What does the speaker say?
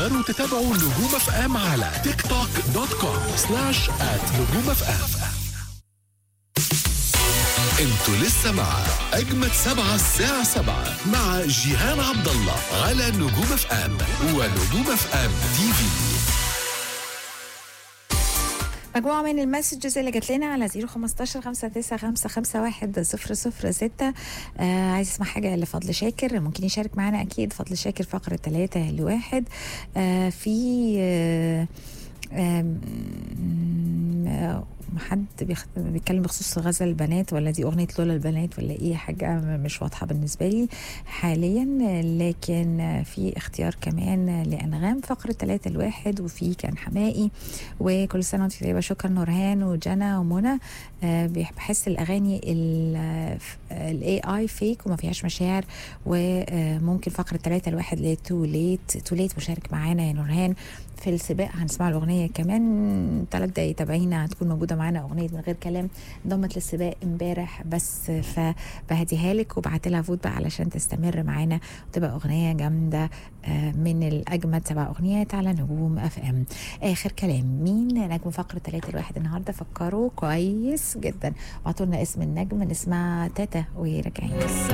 تقدروا تتابعوا نجوم اف ام على تيك توك دوت كوم سلاش ات نجوم اف ام انتوا لسه مع اجمد سبعة الساعة سبعة مع جيهان عبد الله على نجوم اف ام ونجوم اف ام تي في مجموعة من المسجز اللي جات لنا على 015 5955 100 آه عايز اسمع حاجة لفضل شاكر ممكن يشارك معانا أكيد فضل شاكر فقرة 3 لواحد آه في آه آم، آه، حد بيخ- بيتكلم بخصوص غزل البنات ولا دي اغنيه لولا البنات ولا ايه حاجه مش واضحه بالنسبه لي حاليا لكن في اختيار كمان لانغام فقره ثلاثة الواحد وفي كان حمائي وكل سنه وانت طيبه شكرا نورهان وجنى ومنى آه، بيح- بحس الاغاني الاي اي فيك وما فيهاش مشاعر وممكن فقره ثلاثة الواحد لتو ليت تو ليت مشارك معانا يا نورهان في السباق هنسمع الاغنيه كمان ثلاث دقايق تابعينا هتكون موجوده معانا اغنيه من غير كلام انضمت للسباق امبارح بس فبهديها لك وبعت لها فوت بقى علشان تستمر معانا وتبقى اغنيه جامده آه، من الاجمد سبع اغنيات على نجوم اف ام اخر كلام مين نجم فقره ثلاثة الواحد النهارده فكروا كويس جدا وعطوا لنا اسم النجم نسمع تاتا وراجعين